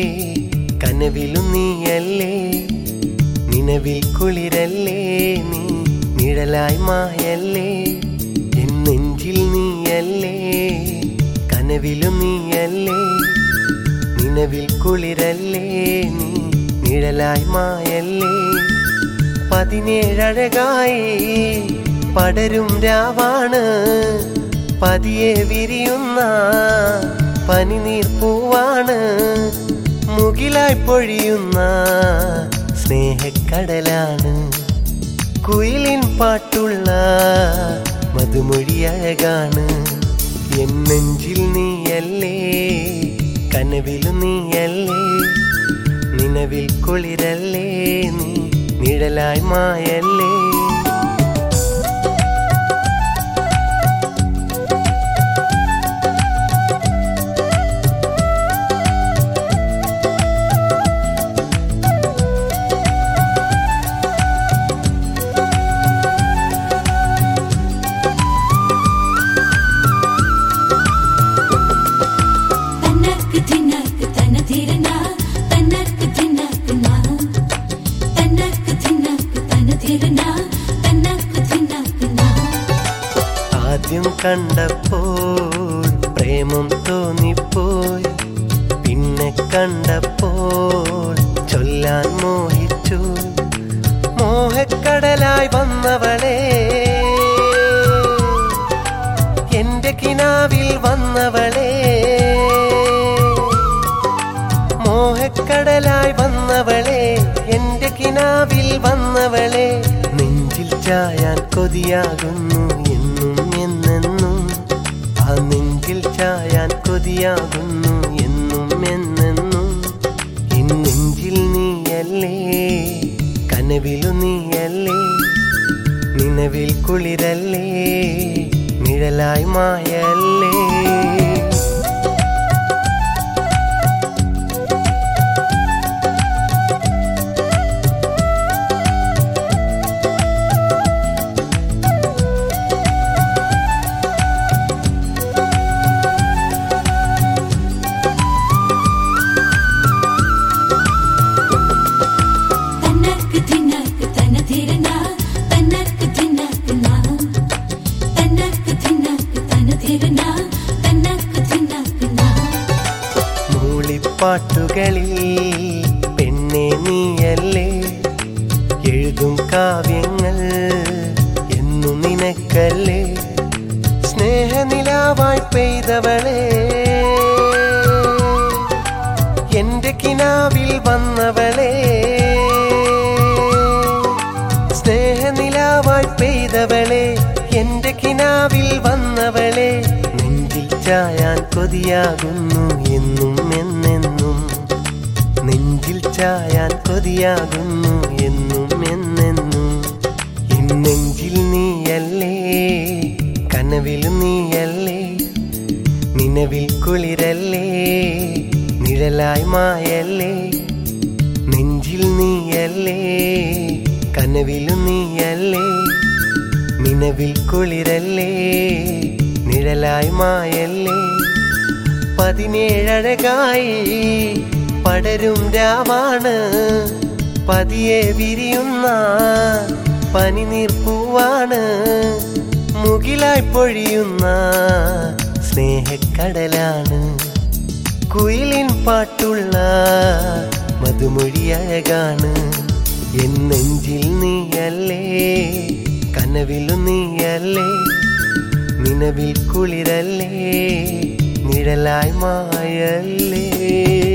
കനവിലും നീയല്ലേ നിലവിൽ കുളിരല്ലേ നീ നിഴലായി മായല്ലേ എൻ നെഞ്ചിൽ നീയല്ലേ കനവിലും നീയല്ലേ നിലവിൽ കുളിരല്ലേ നീ നിഴലായി മായല്ലേ പതിനേഴഴകായി പടരും രാവാണ് പതിയെ വിരിയുന്ന പനിനീർ പൂവാണ് മുകിലായി പൊഴിയുന്ന സ്നേഹക്കടലാണ് കുയിലിൻ പാട്ടുള്ള മധുമൊഴി അഴകാണ് എൻ നെഞ്ചിൽ നീയല്ലേ കനവിലും നീയല്ലേ നിലവിൽ കുളിരല്ലേ നീ നിഴലായി മായല്ലേ തന്നക്ക് തിന്നക്ക് തന ധീരന തന്നക്ക് തിന്നക്ക് നാ തന്നക്ക് തിന്നക്ക് തന ധീരന തന്നക്ക് തിന്നക്ക് നാ ആദ്യം കണ്ടപ്പോൾ പ്രേമം തോന്നിപ്പോയി പിന്നെ കണ്ടപ്പോൾ ചൊല്ലാൻ മോഹിച്ചു മോഹക്കടലായി വന്നവളെ എന്റെ കിനാവിൽ വന്നവളെ മോഹക്കടലായി വന്നവളെ എന്റെ കിനാവിൽ വന്നവളെ നെഞ്ചിൽ ചായാൻ കൊതിയാകുന്നു എന്നും എന്നെന്നും ആ നെഞ്ചിൽ ചായാൻ കൊതിയാകുന്നു എന്നും എന്നെന്നും എൻ നെഞ്ചിൽ നീയല്ലേ കനവിലു നീയല്ലേ നിലവിൽ കുളിരല്ലേ നിഴലായി മായല്ലേ തന്നക്ക് തിന്നക്ക് തന ധീരന തന്നക്ക് തിന്നക്ക് നാ തന്നക്ക് തിന്നക്ക് തന ധീരന തന്നക്ക് തിന്നക്ക് നാ മൂളിപ്പാട്ടുകളിൽ പെണ്ണെ നീയല്ലേ എഴുതും കാവ്യങ്ങൾ എന്നു നിനക്കല്ലേ സ്നേഹനിലാവായി പെയ്തവളെ എന്റെ കിനാവിൽ വന്നവളെ സ്നേഹനിലാവായി പെയ്തവളെ എന്റെ കിനാവിൽ വന്നവളെ നെഞ്ചിൽ ചായാൻ കൊതിയാകുന്നു എന്നും എന്നെന്നും നെഞ്ചിൽ ചായാൻ കൊതിയാകുന്നു എന്നും എന്നെന്നും എൻ നെഞ്ചിൽ നീയല്ലേ കനവിലും നീയല്ലേ നിലവിൽ കുളിരല്ലേ നിഴലായി മായല്ലേ നെഞ്ചിൽ നീയല്ലേ കനവിലും നീയല്ലേ നിലവിൽ കുളിരല്ലേ നിഴലായി മായല്ലേ പതിനേഴഴകായി പടരും രാവാണ് പതിയെ വിരിയുന്ന പനിനീർ പൂവാണ് മുകിലായി പൊഴിയുന്ന സ്നേഹക്കടലാണ് കുയിലിൻ പാട്ടുള്ള മധുമൊഴി അഴകാണ് എൻ നെഞ്ചിൽ നീയല്ലേ കനവിലും നീയല്ലേ നിലവിൽ കുളിരല്ലേ നിഴലായി മായല്ലേ